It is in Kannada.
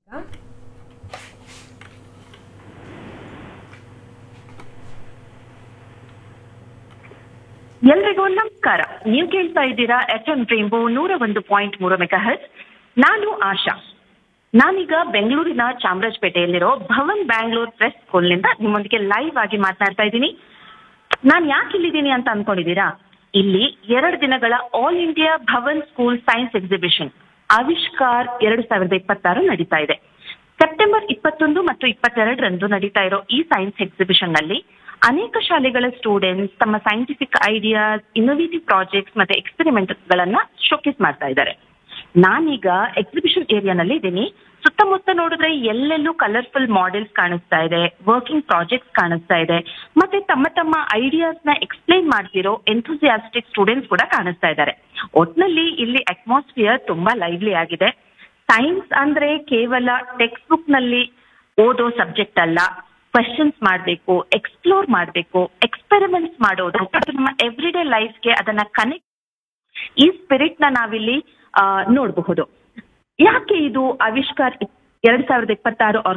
ಎಲ್ರಿಗೂ ನಮಸ್ಕಾರ ನೀವು ಕೇಳ್ತಾ ಇದ್ದೀರಾ ಎಫ್ ಎಂ ರೇಂಬೋ ನೂರ ಒಂದು ಪಾಯಿಂಟ್ ಮೂರು ಮೆಗಾಹರ್ಸ್ ನಾನು ಆಶಾ ನಾನೀಗ ಬೆಂಗಳೂರಿನ ಚಾಮರಾಜಪೇಟೆಯಲ್ಲಿರೋ ಭವನ್ ಬ್ಯಾಂಗ್ಳೂರ್ ಪ್ರೆಸ್ ಸ್ಕೂಲ್ನಿಂದ ನಿಮ್ಮೊಂದಿಗೆ ಲೈವ್ ಆಗಿ ಮಾತನಾಡ್ತಾ ಇದ್ದೀನಿ ನಾನು ಯಾಕೆ ಇಲ್ಲಿದ್ದೀನಿ ಅಂತ ಅನ್ಕೊಂಡಿದ್ದೀರಾ ಇಲ್ಲಿ ಎರಡು ದಿನಗಳ all India Bhavan school science exhibition Avishkar ಎರಡು ಸಾವಿರದ ಇಪ್ಪತ್ತಾರು ನಡೀತಾ ಇದೆ ಸೆಪ್ಟೆಂಬರ್ ಇಪ್ಪತ್ತೊಂದು ಮತ್ತು ಇಪ್ಪತ್ತೆರಡರಂದು ನಡೀತಾ ಇರೋ ಈ ಸೈನ್ಸ್ ಎಕ್ಸಿಬಿಷನ್ ನಲ್ಲಿ ಅನೇಕ ಶಾಲೆಗಳ ಸ್ಟೂಡೆಂಟ್ಸ್ ತಮ್ಮ ಸೈಂಟಿಫಿಕ್ ಐಡಿಯಾಸ್ ಇನ್ನೋವೇಟಿವ್ ಪ್ರಾಜೆಕ್ಟ್ಸ್ ಮತ್ತೆ ಎಕ್ಸ್ಪೆರಿಮೆಂಟ್ ಗಳನ್ನ ಶೋಕೇಸ್ ಮಾಡ್ತಾ ಇದ್ದಾರೆ ನಾನೀಗ ಎಕ್ಸಿಬಿಷನ್ ಏರಿಯಾನಲ್ಲಿ ಇದ್ದೀನಿ ಸುತ್ತಮುತ್ತ ನೋಡಿದ್ರೆ ಎಲ್ಲೆಲ್ಲೂ ಕಲರ್ಫುಲ್ ಮಾಡೆಲ್ಸ್ ಕಾಣಿಸ್ತಾ ಇದೆ ವರ್ಕಿಂಗ್ ಪ್ರಾಜೆಕ್ಟ್ಸ್ ಕಾಣಿಸ್ತಾ ಇದೆ ಮತ್ತೆ ತಮ್ಮ ತಮ್ಮ ಐಡಿಯಾಸ್ ನ ಎಕ್ಸ್ಪ್ಲೈನ್ ಮಾಡ್ತಿರೋ ಎಂಥೂಸಿಯಾಸ್ಟಿಕ್ ಸ್ಟೂಡೆಂಟ್ಸ್ ಕೂಡ ಕಾಣಿಸ್ತಾ ಇದ್ದಾರೆ ಒಟ್ನಲ್ಲಿ ಇಲ್ಲಿ ಅಟ್ಮಾಸ್ಫಿಯರ್ ತುಂಬಾ ಲೈವ್ಲಿ ಆಗಿದೆ ಸೈನ್ಸ್ ಅಂದ್ರೆ ಕೇವಲ ಟೆಕ್ಸ್ಟ್ ಬುಕ್ ನಲ್ಲಿ ಓದೋ ಸಬ್ಜೆಕ್ಟ್ ಅಲ್ಲ ಕ್ವೆಶನ್ಸ್ ಮಾಡಬೇಕು ಎಕ್ಸ್ಪ್ಲೋರ್ ಮಾಡಬೇಕು ಎಕ್ಸ್ಪೆರಿಮೆಂಟ್ಸ್ ಮಾಡೋದು ಅದು ನಮ್ಮ ಎವ್ರಿ ಡೇ ಲೈಫ್ಗೆ ಅದನ್ನ ಕನೆಕ್ಟ್ ಈ ಸ್ಪಿರಿಟ್ ನ ನಾವಿಲ್ಲಿ ಆ, ನೋಡಬಹುದು ಯಾಕೆ ಇದು ಆವಿಷ್ಕಾರ್ ಎರಡ್ ಸಾವಿರದ ಇಪ್ಪತ್ತಾರು